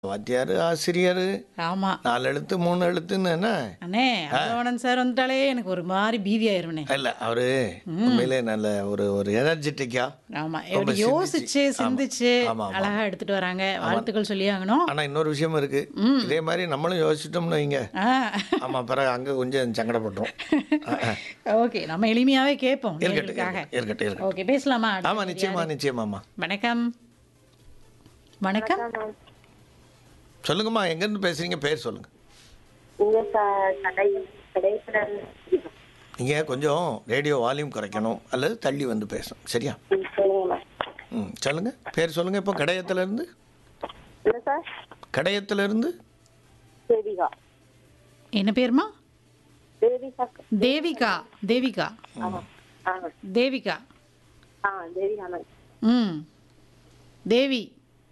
வாத்தியார் ஆசிரியர் ஆமா நாலு எழுத்து மூணு எழுத்துன்னு என்ன அண்ணே அவ்வளோவன் சார் வந்துட்டாலே எனக்கு ஒரு மாதிரி பீதி ஆயிருவனே இல்லை அவரு உண்மையிலே நல்ல ஒரு ஒரு எனர்ஜெட்டிக்கா ஆமா ரொம்ப எப்படி யோசிச்சு சிந்திச்சு, ஆமா. சிந்திச்சு ஆமா, ஆமா. அழகா எடுத்துட்டு வராங்க வாழ்த்துக்கள் சொல்லியாகணும் ஆனா இன்னொரு விஷயம் இருக்கு இதே மாதிரி நம்மளும் யோசிச்சிட்டோம்னு வைங்க ஆ ஆமா பிறகு அங்க கொஞ்சம் சங்கடப்பட்டோம் ஓகே நம்ம எளிமையாவே கேட்போம் இருக்கட்டும் நேயர்களுக்காக இருக்கட்டும், இருக்கட்டும் இருக்கட்டும் ஓகே பேசலாமா ஆமா நிச்சயமா நிச்சயமாம்மா வணக்கம் வணக்கம் சொல்லுங்கம்மா எங்கேருந்து பேசுறீங்க பேர் சொல்லுங்க இங்க க- கடை கடைசில நீங்க கொஞ்சம் ரேடியோ வால்யூம் குறைக்கணும் அல்லது தள்ளி வந்து பேசணும் சரியா சொல்லுங்கம்மா ம் சொல்லுங்க பேர் சொல்லுங்க இப்போ கடையத்துல இருந்து இல்ல சார் கடையத்துல இருந்து தேவிகா என்ன பேருமா தேவிகா தேவிகா தேவிகா ஆமா ஆ தேவிகா ஆ தேவிகா மேம் ம் தேவி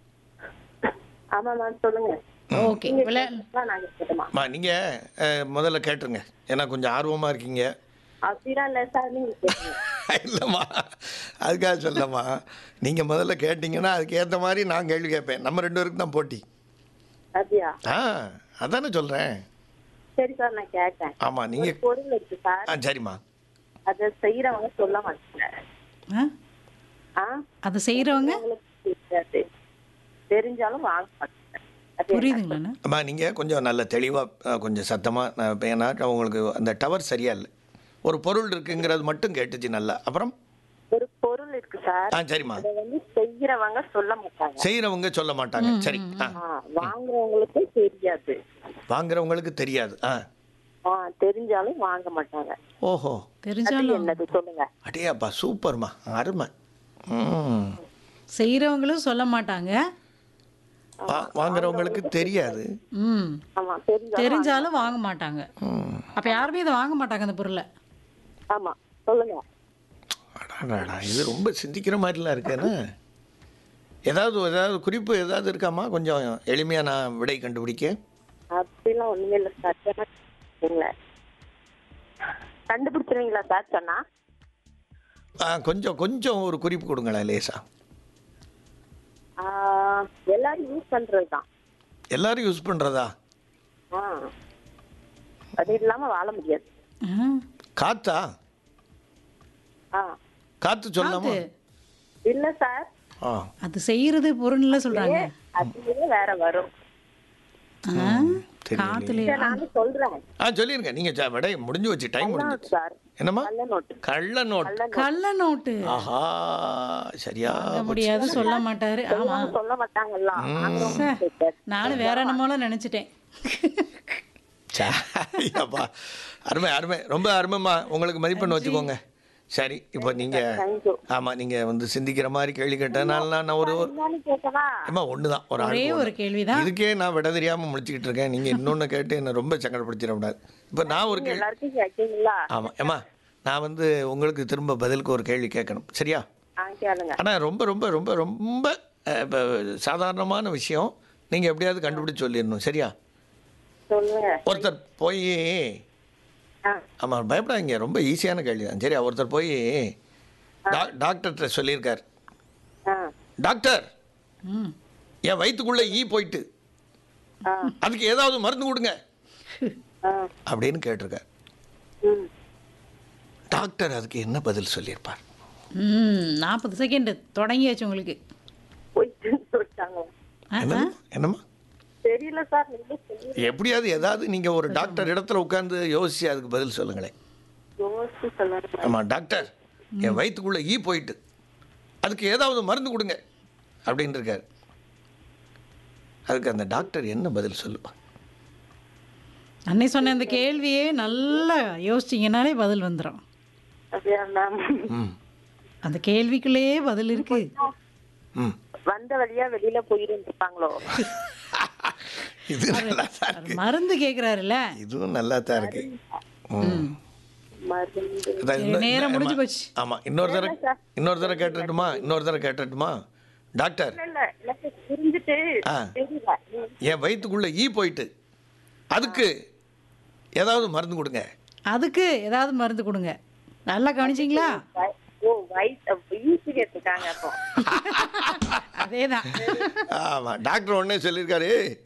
ஆமா மேம் சொல்லுங்க ஓகே விளை அதான் நாங்க கேட்டோமா அம்மா நீங்க அஹ், முதல்ல கேட்டுருங்க ஏன்னா கொஞ்சம் ஆர்வமா இருக்கீங்க அப்படிலாம் இல்ல சார் நீங்க கேட்டீங்க இல்லைம்மா அதுக்காக சொல்லம்மா நீங்கள் முதல்ல கேட்டிங்கன்னா அதுக்கு ஏற்ற மாதிரி நான் கேள்வி கேட்பேன் நம்ம ரெண்டு பேருக்கு தான் போட்டி அப்படியா ஆ அதானே சொல்கிறேன் சரி சார் நான் கேட்டேன் ஆமாம் நீங்கள் பொருள் இருக்கு சார் ஆ சரிம்மா அதை செய்யறவங்க சொல்ல மாட்டாங்க ஆ ஆ அதை செய்கிறவங்க உங்களுக்கு தெரியாது தெரிஞ்சாலும் வாங்க மாட்டாங்க அது புரியுதுங்களாண்ணா அம்மா நீங்கள் கொஞ்சம் நல்ல தெளிவாக கொஞ்சம் சத்தமாக ஏன்னா உங்களுக்கு அந்த டவர் சரியா இல்லை ஒரு பொருள் இருக்குங்கிறது மட்டும் கேட்டுச்சு நல்லா அப்புறம் ஒரு பொருள் இருக்கு சார் ஆ சரிம்மா அதை வந்து செய்யறவங்க சொல்ல மாட்டாங்க செய்கிறவங்க சொல்ல மாட்டாங்க சரி ஆ ஆ, வாங்குறவங்களுக்கு தெரியாது வாங்குறவங்களுக்கு தெரியாது ஆ ஆ தெரிஞ்சாலும் வாங்க மாட்டாங்க ஓஹோ அது தெரிஞ்சாலும் என்னது சொல்லுங்க அடேப்பா சூப்பர்மா அருமை ம் செய்கிறவங்களும் சொல்ல மாட்டாங்க வா- வாங்குறவங்களுக்கு தெரியாது ம் ஆமா தெரிஞ்சாலும் தெரிஞ்சாலும் வாங்க மாட்டாங்க ம் அப்போ யாருமே இதை வாங்க மாட்டாங்க அந்த பொருளை ஆமா சொல்லுங்க அடாடாடா இது ரொம்ப சிந்திக்கிற மாதிரிலாம் இருக்கேன்னு ஏதாவது ஏதாவது குறிப்பு ஏதாவது இருக்காமா கொஞ்சம் எளிமையாக நான் விடை கண்டுபிடிக்க அப்படிலாம் ஒண்ணுமே இல்ல சார் சொன்னா கண்டுபிடிச்சிருவீங்களா சார் சொன்னா ஆ, கொஞ்சம் கொஞ்சம் ஒரு குறிப்பு கொடுங்களேன் லேசா ஆ, எல்லாரும் யூஸ் பண்றதுதான் எல்லாரும் யூஸ் பண்ணுறதா ஆ அது இல்லாம வாழ முடியாது ஆ, காத்தா ஆ காத்து சொல்லாமா காத்து. இல்ல சார் ஆ அது செய்யறது பொருள்ல சொல்றாங்க அதுவே வேற வரும் ஆ, தெரியலையே. காத்துல சரி, நானும் சொல்றேன் ஆ சொல்லிருங்க நீங்கள் விடை முடிஞ்சு வச்சு டைம் முடிஞ்சு சார் என்னம்மா நல்ல நோட்டு கள்ள நோட் கள்ள நோட்டு ஆஹா சரியா வாங்க முடியாது சொல்ல மாட்டாரு ஆமா சொல்ல மாட்டாங்கல்ல சே, நானும் வேற என்னமோல நினைச்சிட்டேன் சரியாப்பா அருமை அருமை ரொம்ப அருமைம்மா உங்களுக்கு மதிப்பெண் வச்சுக்கோங்க சரி இப்போ நீங்கள் தேங்க்யூ ஆமாம் நீங்கள் வந்து சிந்திக்கிற மாதிரி கேள்வி கேட்டதுனால நான் ஒரு ஒரு என்னன்னு கேட்கவா ஏம்மா ஒன்று தான் ஒரு ஒரே ஆள் ஒரு கேள்விதான் இதுக்கே நான் விட தெரியாமல் முடிச்சுக்கிட்டு இருக்கேன் நீங்கள் இன்னொன்று கேட்டு என்னை ரொம்ப சங்கடப்படுத்திடக்கூடாது இப்போ நான் ஒரு கேள்வி எல்லாருக்கும் கேட்கீங்களா ஆமாம் ஏம்மா நான் வந்து உங்களுக்கு திரும்ப பதிலுக்கு ஒரு கேள்வி கேட்கணும் சரியா ஆ கேளுங்க ஆனால் ரொம்ப ரொம்ப ரொம்ப ரொம்ப அஹ், இப்ப சாதாரணமான விஷயம் நீங்கள் எப்படியாவது கண்டுபிடிச்சு சொல்லிடணும் சரியா சொல்லுங்க ஒருத்தர் போய் ஆ ஆமாம் பயப்படாதீங்க ரொம்ப ஈஸியான கேள்வி தான் சரியா ஒருத்தர் போய் டா- டாக்டர்கிட்ட சொல்லியிருக்கார் ஆ டாக்டர் ம் என் வயிற்றுக்குள்ளே ஈ போயிட்டு ஆ அதுக்கு ஏதாவது மருந்து கொடுங்க ஆ அப்படின்னு கேட்டிருக்கார் ம் டாக்டர் அதுக்கு என்ன பதில் சொல்லியிருப்பார் ம் நாற்பது செகண்ட் தொடங்கியாச்சு உங்களுக்கு போயிட்டு சொல்லிட்டாங்க ஆ, ஆ. என்னம்மா என்னம்மா தெரியல சார் நீங்க சொல்லி எப்படியாவது ஏதாவது நீங்கள் ஒரு டாக்டர் இடத்துல உட்காந்து யோசிச்சு அதுக்கு பதில் சொல்லுங்களேன் யோசிச்சு சொல்லுங்க ஆமாம் டாக்டர் என் வயிற்றுக்குள்ளே ஈ போயிட்டு அதுக்கு ஏதாவது மருந்து கொடுங்க அப்படின்னு இருக்கார் அதுக்கு அந்த டாக்டர் என்ன பதில் சொல்லுப்பா அன்னை சொன்ன இந்த கேள்வியே நல்லா யோசிச்சிங்கனாலே பதில் வந்துடும் அப்படியா மேம் ம் அந்த கேள்விக்குள்ளேயே பதில் இருக்கு ம் வந்த வழியா வெளியில போயிருந்து இருப்பாங்களோ இது நல்லா தான் அவர் மருந்து கேட்குறாருல்ல இதுவும் நல்லா தான் இருக்கு ம் மருந்து அதான் இன்னும் நேரம் ஆமா. முடிஞ்சு போச்சு. ஆமா இன்னொரு தடவை இன்னொரு தடவை கேட்டுட்டுமா இன்னொரு தடவை கேட்டுட்டுமா டாக்டர் இல்ல இல்ல எனக்கு புரிஞ்சுட்டு ஆ. தெரியல என் வயிற்றுக்குள்ள ஈ போயிட்டு அதுக்கு ஏதாவது மருந்து கொடுங்க அதுக்கு ஏதாவது மருந்து கொடுங்க நல்லா கவனிச்சிங்களா வ- ஓ வயிற்று ஈஸி கேட்டுருக்காங்க அப்போ அதேதான் ஆமா டாக்டர் உடனே சொல்லியிருக்காரு